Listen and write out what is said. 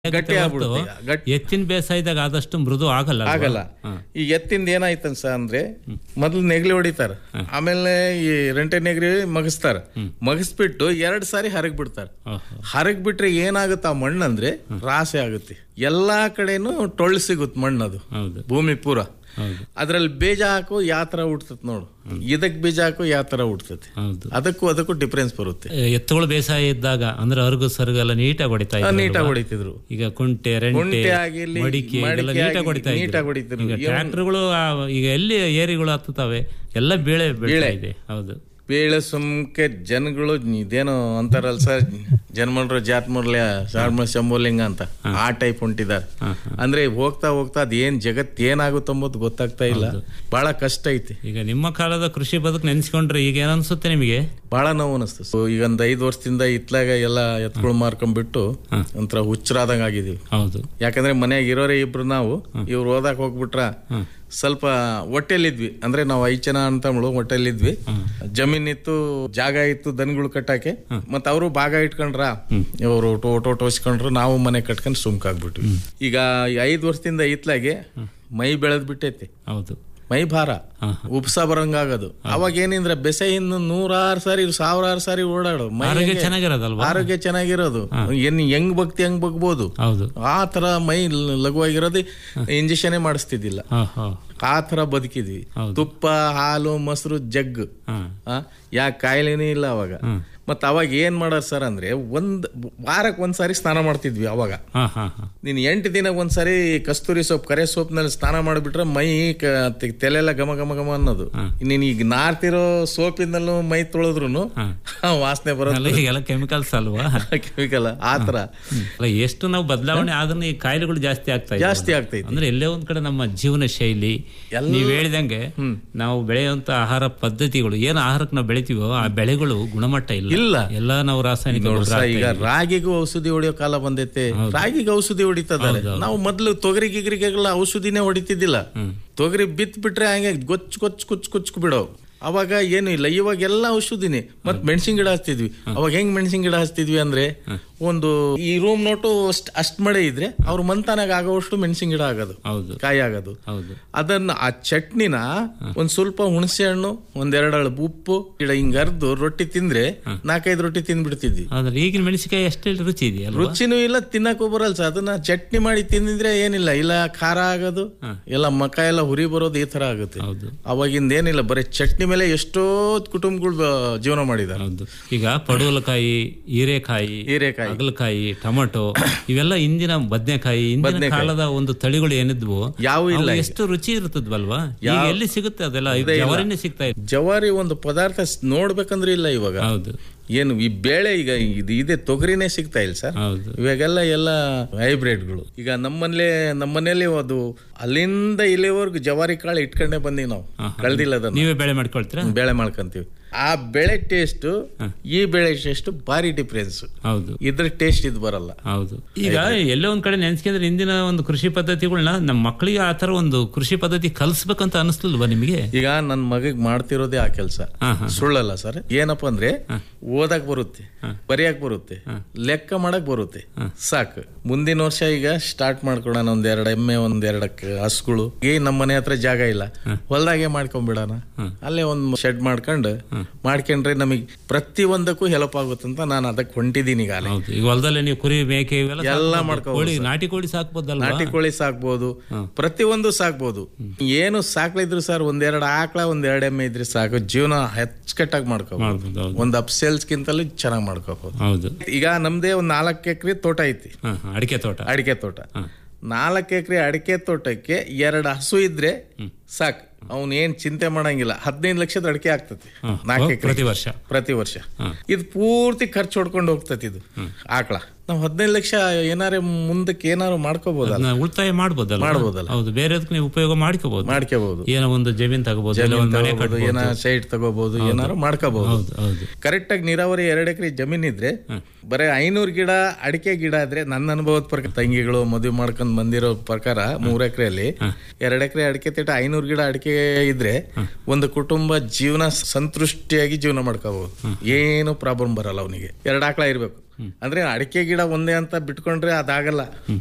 ಗಟ್ಟಿ ಹೊರ್ತು ಆಗ್ಬಿಡುತ್ತೆ. ಗಟ್ಟಿ- ಎತ್ತಿನ ಬೇಸಾಯದಾಗ ಆದಷ್ಟು ಮೃದು ಆಗಲ್ಲ ಅಲ್ವಾ? ಆಗಲ್ಲ ಹಾ. ಈ ಎತ್ತಿಂದ ಏನಾಯ್ತನ್ ಸರ್ ಅಂದ್ರೆ ಮೊದ್ಲು ನೆಗ್ಲಿ ಹೊಡಿತಾರ ಆಮೇಲೆ ಈ ರೆಂಟೆ ನೆಗ್ರಿ ಮಗಸ್ತಾರ ಮಗಸ್ಬಿಟ್ಟು ಎರಡ್ ಸಾರಿ ಹರಗ್ ಬಿಡ್ತಾರ ಓಹೋ. ಹರಗ್ ಬಿಟ್ರೆ ಏನಾಗುತ್ತೆ ಆ ಮಣ್ಣು ಅಂದ್ರೆ ರಾಸೆ ಆಗುತ್ತೆ ಎಲ್ಲಾ ಕಡೆನೂ ಟೊಳ್ಳು ಸಿಗುತ್ತೆ ಮಣ್ಣದು ಹೌದು ಭೂಮಿ ಪೂರ ಹೌದು ಅದ್ರಲ್ಲಿ ಬೀಜ ಹಾಕು ಯಾವ ತರ ಹುಡ್ತತ್ ನೋಡು ಇದಕ್ ಬೀಜ ಹಾಕು ಯಾವ ತರ ಹುಡ್ತತಿ ಹೌದು ಅದಕ್ಕೂ ಅದಕ್ಕೂ ಡಿಫ್ರೆನ್ಸ್ ಬರುತ್ತೆ ಎತ್ತುಗಳು ಬೇಸಾಯ ಇದ್ದಾಗ ಅಂದ್ರೆ ಅರ್ಗು ಸರ್ಗೆಲ್ಲ ನೀಟಾಗಿ ಹೊಡಿತಾ ಇದ್ರು ನೀಟಾಗಿ ಅಲ್ವಾ? ಹೊಡಿತಿದ್ರು ಈಗ ಕುಂಟೆ ರೆಂಟೆ ಕುಂಟೆ ಆಗಿರ್ಲಿ, ಮಡಿಕೆ ಇದೆಲ್ಲ ಮಡಿಕೆ ನೀಟಾಗಿ ಆಗಿರ್ಲಿ, ಹೊಡಿತಾ ಇದ್ರು. ನೀಟಾಗಿ ಹೊಡಿತಿದ್ರು. ಈಗ ಏನು- ಟ್ರ್ಯಾಕ್ಟರ್ಗಳು ಈಗ ಎಲ್ಲಿ ಏರಿಗಳು ಹತ್ತುತ್ತವೆ ಎಲ್ಲ ಬೀಳೆ ಬೀಳ್ತಾ ಇದೆ ಹೌದು ಬೇಳೆ ಸುಮ್ಕೆ ಜನಗಳು ಇದೇನೋ ಅಂತಾರಲ್ಲ ಸರ್ ಜನ್ಮನ್ರು ಜಾತ್ಮರ್ಲೆ ಶಾರ್ಮ ಶಂಭೋಲಿಂಗ ಅಂತ ಆ ಟೈಪ್ ಹೊಂಟಿದ್ದಾರೆ ಅಂದ್ರೆ ಹೋಗ್ತಾ ಹೋಗ್ತಾ ಅದೇನ್ ಜಗತ್ ಏನಾಗುತ್ತೆ ಅಂಬೋದು ಗೊತ್ತಾಗ್ತಾ ಇಲ್ಲ ಬಹಳ ಕಷ್ಟ ಐತಿ ಈಗ ನಿಮ್ಮ ಕಾಲದ ಕೃಷಿ ಬದುಕು ನೆನ್ಸ್ಕೊಂಡ್ರೆ ಈಗ ಏನನ್ಸುತ್ತೆ ನಿಮಗೆ ಬಹಳ ನೋವು ಅನಿಸ್ತು ಸೊ ಈಗ ಒಂದ್ ಐದು ವರ್ಷದಿಂದ ಇತ್ಲಾಗ ಎಲ್ಲ ಎತ್ಕೊಳ್ ಮಾರ್ಕೊಂಡ್ಬಿಟ್ಟು ಒಂಥರ ಹುಚ್ಚರಾದಂಗ ಆಗಿದೀವಿ ಹೌದು ಯಾಕಂದ್ರೆ ಮನ್ಯಾಗ ಇರೋರೇ ಇಬ್ರು ನಾವು ಇವ್ರು ಓದಾಕ್ ಹೋಗ್ಬಿಟ್ರ ಸ್ವಲ್ಪ ಹೊಟ್ಟೆಲಿದ್ವಿ ಅಂದ್ರೆ ನಾವು ಐದು ಜನ ಅಂತಂಬ್ಳು ಹೊಟ್ಟೆಲಿದ್ವಿ ಜಮೀನ್ ಇತ್ತು ಜಾಗ ಇತ್ತು ದನಗಳು ಕಟ್ಟಾಕೆ ಮತ್ತ ಅವರು ಭಾಗ ಇಟ್ಕೊಂಡ್ರ ಇವರು ಟೋಟೋ ಟೋಸ್ಕೊಂಡ್ರು ನಾವು ಮನೆ ಕಟ್ಕೊಂಡ್ ಸುಮ್ಕಾಗ್ಬಿಟ್ವಿ ಈಗ ಈ ಐದು ವರ್ಷದಿಂದ ಇತ್ಲಾಗೆ ಮೈ ಬೆಳೆದ್ ಬಿಟ್ಟೈತಿ ಹೌದು ಮೈ ಭಾರ ಹಾ, ಉಪ್ಸ ಬರಂಗಾಗೋದು ಅವಾಗ ಏನಿಂದ್ರ ಬೆಸೆಯಿಂದ ನೂರಾರು ಸಾರಿ ಸಾವಿರಾರು ಸಾರಿ ಓಡಾಡು ಮೈ ಆರೋಗ್ಯ ಹೆಂಗೆ- ಚೆನ್ನಾಗಿರೋದಲ್ವಾ ಆರೋಗ್ಯ ಚೆನ್ನಾಗಿರೋದು ಏನ್ ಹೆಂಗ್ ಬಗ್ತಿ ಹೆಂಗ್ ಬಗ್ಬೋದು ಹೌದು ಆ ತರ ಮೈ ಲ- ಲಘುವಾಗಿರೋದು ಇಂಜೆಕ್ಷನ್ ಮಾಡಿಸ್ತಿದ್ದಿಲ್ಲ ಹಾ ಹಾ ಆ ತರ ಬದುಕಿದ್ವಿ ಹೌದು. ತುಪ್ಪ ಹಾಲು ಮೊಸರು ಜಗ್ ಹಾ ಆ, ಯಾ ಕಾಯಿಲೆನೇ ಇಲ್ಲ ಅವಾಗ ಮತ್ತ ಅವಾಗ ಏನ್ ಮಾಡೋರ್ ಸರ್ ಅಂದ್ರೆ ಒಂದ್ ವಾರಕ್ ಒಂದ್ಸಾರಿ ಸ್ನಾನ ಮಾಡ್ತಿದ್ವಿ ಅವಾಗ ಹಾ ಹಾ ಹಾ ನೀನ್ ಎಂಟು ದಿನ ಒಂದ್ಸರಿ ಕಸ್ತೂರಿ ಸೊಪ್ಪು ಕರೆ ಸೊಪ್ನಲ್ಲಿ ಸ್ನಾನ ಮಾಡಿಬಿಟ್ರೆ ಮೈ ಕ- ತೆ- ತಲೆಲ್ಲ ಘಮ ಘಮ ಘಮ ಅನ್ನೋದು ನೀನ್ ಈಗ ನಾರ್ತಿರೋ ಸೋಪಿನಲ್ಲೂ ಮೈ ತೊಳೆದ್ರು ವಾಸನೆ ಬರೋದು ಅಲ್ಲ ಈಗೆಲ್ಲ ಕೆಮಿಕಲ್ಸ್ ಅಲ್ವಾ ಕೆಮಿಕಲ್ ಆ ತರ ಅಲ್ಲ ಎಷ್ಟು ನಾವು ಬದಲಾವಣೆ ಆದ್ರೆ ಈ ಕಾಯಿಲೆಗಳು ಜಾಸ್ತಿ ಆಗ್ತಾ ಇದೆ ಜಾಸ್ತಿ ಆಗ್ತೈತಿ ಅಂದ್ರೆ ಎಲ್ಲೇ ಒಂದ್ ಕಡೆ ನಮ್ಮ ಜೀವನ ಶೈಲಿ ಎಲ್ಲ- ನೀವ್ ಹೇಳಿದಂಗೆ ನಾವು ಬೆಳೆಯುವಂತ ಆಹಾರ ಪದ್ಧತಿಗಳು ಏನ್ ಆಹಾರಕ್ಕೆ ನಾವು ಬೆಳಿತೀವೋ ಆ ಬೆಳೆಗಳು ಗುಣಮಟ್ಟ ಇಲ್ಲ ಇಲ್ಲ. ಎಲ್ಲ ನಾವು ರಾಸಾಯನಿಕ ನೋಡು ಗೊಬ್ಬರ ಸರ್, ಹಾಕ್ತಾ ಈಗ ಇದ್ದೀವಿ. ರಾಗಿಗೂ ಔಷಧಿ ಹೊಡೆಯೋ ಕಾಲ ಬಂದೈತೆ ರಾಗಿಗೆ ಔಷಧಿ ಹೊಡಿತದಾರೆ ನಾವು ಮೊದ್ಲು ತೊಗರಿ ಗಿಗರಿಗೆಲ್ಲ ಔಷಧಿನೇ ಹೊಡಿತಿದ್ದಿಲ್ಲ ತೊಗರಿ ಬಿತ್ ಬಿಟ್ರೆ ಹಂಗೆ ಗೊಚ್ಚ ಕೊಚ್ಚ ಕುಚ್ ಕುಚ್ಕ್ ಬಿಡೋ ಅವಾಗ ಏನು ಇಲ್ಲ ಇವಾಗ ಎಲ್ಲ ಔಷಧಿನೇ ಮತ್ ಮೆಣಸಿನ ಗಿಡ ಹಚ್ತಿದ್ವಿ ಅವಾಗ ಹೆಂಗ್ ಮೆಣಸಿನ ಗಿಡ ಹಚ್ತಿದ್ವಿ ಅಂದ್ರೆ ಒಂದು ಈ ರೂಮ್ ನೋಟು ಅಷ್ಟ್ ಅಷ್ಟ್ ಮಳೆ ಇದ್ರೆ ಅವ್ರ ಮಂತಾನಾಗ ಆಗೋವಷ್ಟು ಮೆಣಸಿನ ಗಿಡ ಆಗೋದು ಹೌದು ಕಾಯಿ ಆಗೋದು ಹೌದು ಅದನ್ನ ಆ ಚಟ್ನಿನ ಒಂದ್ ಸ್ವಲ್ಪ ಹುಣಸೆ ಹಣ್ಣು ಒಂದೆರಡು ಅಳು ಉಪ್ಪು ಗಿಡ ಹಿಂಗ್ ಅರ್ದು ರೊಟ್ಟಿ ತಿಂದ್ರೆ ನಾಲ್ಕೈದು ರೊಟ್ಟಿ ತಿಂದ್ಬಿಡ್ತಿದ್ವಿ ಆದ್ರೆ ಈಗಿನ ಮೆಣಸಿನಕಾಯಿ ಅಷ್ಟೇ ರುಚಿ ಇದೆಯಲ್ವಾ ರುಚಿನೂ ಇಲ್ಲ ತಿನ್ನಕ್ಕೂ ಬರಲ್ಲ ಸರ್ ಅದನ್ನ ಚಟ್ನಿ ಮಾಡಿ ತಿಂದಿದ್ರೆ ಏನಿಲ್ಲ ಇಲ್ಲ ಖಾರ ಆಗೋದು ಎಲ್ಲ ಮಕ ಎಲ್ಲ ಹುರಿ ಬರೋದು ಈ ತರ ಆಗುತ್ತೆ ಹೌದು ಅವಾಗಿಂದ ಏನಿಲ್ಲ ಬರೀ ಚಟ್ನಿ ಮೇಲೆ ಎಷ್ಟೋ ಕುಟುಂಬಗಳು ಬ- ಜೀವನ ಮಾಡಿದ್ದಾರೆ ಹೌದು ಈಗ ಪಡವಲಕಾಯಿ ಹೀರೆಕಾಯಿ ಹೀರೆಕಾಯಿ ಹಾಗಲಕಾಯಿ ಟೊಮಟೊ ಇವೆಲ್ಲ ಇಂದಿನ ಬದನೆಕಾಯಿ ಇಂದಿನ ಕಾಲದ ಒಂದು ತಳಿಗಳು ಏನಿದ್ವು ಯಾವೂ ಇಲ್ಲ ಅವು ಎಷ್ಟು ರುಚಿ ಇರ್ತದ್ವಲ್ವಾ ಈಗ ಎಲ್ಲಿ ಸಿಗುತ್ತೆ ಅದೆಲ್ಲ ಈಗ ಜವಾರಿನೇ ಸಿಗ್ತಾ ಇದೆ ಜವಾರಿ ಒಂದು ಪದಾರ್ಥ ಸ್- ನೋಡ್ಬೇಕಂದ್ರೆ ಇಲ್ಲ ಇವಾಗ ಹೌದು ಏನು ಈ ಬೇಳೆ ಈಗ ಇದು ಇದೆ ತೊಗರಿನೇ ಸಿಗ್ತಾ ಇಲ್ಲ ಸರ್ ಹೌದು ಇವಾಗೆಲ್ಲ ಎಲ್ಲ ಹೈಬ್ರಿಡ್ಗಳು ಈಗ ನಮ್ಮಲ್ಲೇ ನಮ್ಮನೇಲಿ ಅದು ಅಲ್ಲಿಂದ ಇಲ್ಲಿವರೆಗೂ ಜವಾರಿ ಕಾಳು ಇಟ್ಕೊಂಡೇ ಬಂದೀವಿ ನಾವು ಕಳ್ದಿಲ್ಲ ಅದನ್ನ ನೀವೇ ಬೆಳೆ ಮಾಡ್ಕೊಳ್ತೀರಾ ಬೆಳೆ ಮಾಡ್ಕೊಂತೀವಿ ಆ ಬೆಳೆ ಟೇಸ್ಟ್ ಈ ಬೆಳೆ ಟೇಸ್ಟ್ ಭಾರಿ ಡಿಫ್ರೆನ್ಸ್ ಹೌದು ಇದ್ರ ಟೇಸ್ಟ್ ಇದು ಬರಲ್ಲ ಹೌದು ಈಗ ಎಲ್ಲೋ ಒಂದ್ ಕಡೆ ನೆನ್ಸ್ಕೊಂಡ್ರೆ ಇಂದಿನ ಒಂದು ಕೃಷಿ ಪದ್ಧತಿಗಳನ್ನ ನಮ್ಮ ಮಕ್ಕಳಿಗೆ ಆ ತರ ಒಂದು ಕೃಷಿ ಪದ್ಧತಿ ಕಲಿಸ್ಬೇಕಂತ ಅನಿಸ್ಲಿಲ್ವಾ ನಿಮಗೆ ಈಗ ನನ್ನ ಮಗಗ್ ಮಾಡ್ತಿರೋದೇ ಆ ಕೆಲಸ ಹಾ, ಹಾ. ಸುಳ್ಳಲ್ಲ ಸರ್ ಏನಪ್ಪಾ ಅಂದ್ರೆ ಓದಕ್ ಬರುತ್ತೆ ಬರೆಯಕ್ ಬರುತ್ತೆ ಲೆಕ್ಕ ಮಾಡಕ್ ಬರುತ್ತೆ ಸಾಕು ಮುಂದಿನ ವರ್ಷ ಈಗ ಸ್ಟಾರ್ಟ್ ಮಾಡ್ಕೊಳೋಣ ಒಂದ್ ಎರಡ್ ಎಮ್ಮೆ ಒಂದ್ ಎರಡ್ ಹಸುಗಳು ಈ ನಮ್ಮ ಮನೆ ಹತ್ರ ಜಾಗ ಇಲ್ಲ ಹೊಲ್ದಾಗೆ ಮಾಡ್ಕೊಂಡ್ಬಿಡೋಣ ಅಲ್ಲೇ ಒಂದ್ ಶೆಡ್ ಮಾಡ್ಕೊಂಡು ಮಾಡ್ಕೊಂಡ್ರೆ ನಮಗೆ ಪ್ರತಿ ಒಂದಕ್ಕೂ ಹೆಲ್ಪ್ ಆಗುತ್ತಂತ ನಾನು ಅದಕ್ಕೆ ಹೊಂಟಿದ್ದೀನಿ ಈಗ ಅಲ್ಲೇ. ಹೌದು ಈಗ ಹೊಲದಲ್ಲಿ ನೀವು ಕುರಿ ಮೇಕೆ ಇವೆಲ್ಲ ಎಲ್ಲ ಸಾಕ್ಬೋದು. ಮಾಡ್ಕೊಬೋದು ಕೋಳಿ ನಾಟಿ ಕೋಳಿ ಸಾಕ್ಬೋದಲ್ವಾ ನಾಟಿ ಕೋಳಿ ಸಾಕ್ಬೋದು ಪ್ರತಿಯೊಂದು ಸಾಕ್ಬೋದು ಏನು ಸಾಕ್ಲಿದ್ರು ಸರ್ ಒಂದೆರಡು ಆಕಳ ಒಂದೆರಡು ಎಮ್ಮೆ ಇದ್ರೆ ಸಾಕು ಜೀವನ ಹೆಚ್ಚುಕಟ್ಟಾಗಿ ಮಾಡ್ಕೋಬಹುದು ಮಾಡ್ಬೋದು ಹೌದು ಒಂದ್ ಅಪ್ಸೇಲ್ಸ್ಗಿಂತಲೂ ಚೆನ್ನಾಗಿ ಮಾಡ್ಕೋಬಹುದು ಹೌದು ಈಗ ನಮ್ದೇ ಒಂದ್ ನಾಲ್ಕು ಎಕರೆ ತೋಟ ಐತಿ ಹಾ, ಹಾ, ಅಡಿಕೆ ತೋಟ ಅಡಿಕೆ ತೋಟ ನಾಲ್ಕು ಎಕರೆ ಅಡಿಕೆ ತೋಟಕ್ಕೆ ಎರಡು ಹಸು ಇದ್ರೆ ಸಾಕು ಅವ್ನ್ ಏನ್ ಚಿಂತೆ ಮಾಡಂಗಿಲ್ಲ ಹದಿನೈದು ಲಕ್ಷದ ಅಡಿಕೆ ಆಗ್ತತಿ ಹಾ, ನಾಲ್ಕು ಪ್ರತಿ ಎಕರೆ ವರ್ಷ ಪ್ರತಿ ವರ್ಷ ಇದು ಪೂರ್ತಿ ಖರ್ಚು ಹೊಡ್ಕೊಂಡು ಹೋಗ್ತತಿ ಇದು ಆಕಳ ನಾವು ಹದಿನೈದು ಲಕ್ಷ ಏನಾರ ಮುಂದಕ್ಕೆ ಏನಾರು ಮಾಡ್ಕೋಬಹುದಲ್ಲ ಅದನ್ನ ಉಳಿತಾಯ ಮಾಡ್ಬೋದಲ್ಲ ಮಾಡ್ಬೋದಲ್ಲ. ಹೌದು ಬೇರೆದಕ್ಕೆ ನೀವು ಉಪಯೋಗ ಮಾಡ್ಕೋಬಹುದು ಮಾಡ್ಕೋಬಹುದು ಏನೋ ಒಂದು ಜಮೀನ್ ತಗೋಬಹುದು ಇಲ್ಲ ಒಂದು ಮನೆ ಕಟ್ಬೋದು ಏನ ಸೈಡ್ ತಗೋಬಹುದು ಏನಾರು ಮಾಡ್ಕೋಬಹುದು ಹೌದು ಹೌದು ಕರೆಕ್ಟ್ ಆಗಿ ನೀರಾವರಿ ಎರಡು ಎಕರೆ ಜಮೀನ್ ಇದ್ರೆ ಬರೀ ಐನೂರು ಗಿಡ ಅಡಿಕೆ ಗಿಡ ಇದ್ರೆ ನನ್ನ ಅನುಭವದ ಪ್ರಕಾರ ತಂಗಿಗಳು ಮದುವೆ ಮಾಡ್ಕೊಂಡ್ ಬಂದಿರೋ ಪ್ರಕಾರ ಮೂರ್ ಎಕರೆಯಲ್ಲಿ ಎರಡ್ ಎಕರೆ ಅಡಿಕೆ ತಿಟ್ಟ ಐನೂರು ಗಿಡ ಅಡಿಕೆ ಇದ್ರೆ ಒಂದು ಕುಟುಂಬ ಜೀವನ ಸಂತೃಷ್ಟಿಯಾಗಿ ಜೀವನ ಮಾಡ್ಕೋಬಹುದು ಏನು ಪ್ರಾಬ್ಲಮ್ ಬರಲ್ಲ ಅವನಿಗೆ ಎರಡು ಆಕಳ ಇರ್ಬೇಕು ಅಂದ್ರೆ ಅಡಿಕೆ ಗಿಡ ಒಂದೇ ಅಂತ ಬಿಟ್ಕೊಂಡ್ರೆ ಅದಾಗಲ್ಲ